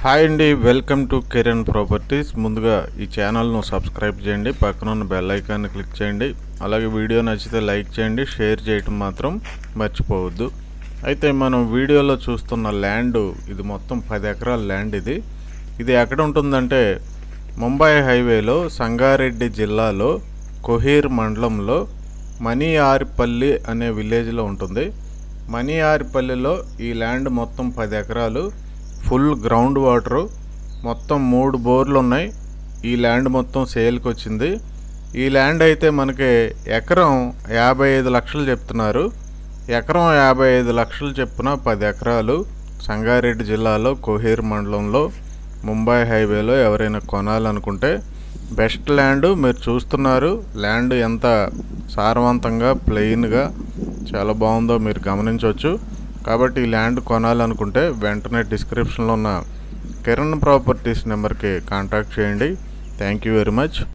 hi అండి welcome to Kiran properties ముందుగా ఈ ఛానల్ను సబ్స్క్రైబ్ చేయండి పక్కన ఉన్న బెల్ ఐకాన్ని క్లిక్ చేయండి అలాగే వీడియో నచ్చితే లైక్ చేయండి షేర్ చేయటం మాత్రం మర్చిపోవద్దు అయితే మనం వీడియోలో చూస్తున్న ల్యాండ్ ఇది మొత్తం పది ఎకరాల ల్యాండ్ ఇది ఇది ఎక్కడ ఉంటుందంటే ముంబై హైవేలో సంగారెడ్డి జిల్లాలో కొహీర్ మండలంలో మణియారిపల్లి అనే విలేజ్లో ఉంటుంది మణియారిపల్లిలో ఈ ల్యాండ్ మొత్తం పది ఎకరాలు ఫుల్ గ్రౌండ్ వాటరు మొత్తం మూడు బోర్లు ఉన్నాయి ఈ ల్యాండ్ మొత్తం సేల్కి వచ్చింది ఈ ల్యాండ్ అయితే మనకి ఎకరం యాభై ఐదు లక్షలు చెప్తున్నారు ఎకరం యాభై ఐదు లక్షలు చెప్పున పది ఎకరాలు సంగారెడ్డి జిల్లాలో కోహీర్ మండలంలో ముంబై హైవేలో ఎవరైనా కొనాలనుకుంటే బెస్ట్ ల్యాండ్ మీరు చూస్తున్నారు ల్యాండ్ ఎంత సారవంతంగా ప్లెయిన్గా చాలా బాగుందో మీరు గమనించవచ్చు కాబట్టి ఈ ల్యాండ్ కొనాలనుకుంటే వెంటనే డిస్క్రిప్షన్లో ఉన్న కిరణ్ ప్రాపర్టీస్ నెంబర్కి కాంటాక్ట్ చేయండి థ్యాంక్ యూ వెరీ మచ్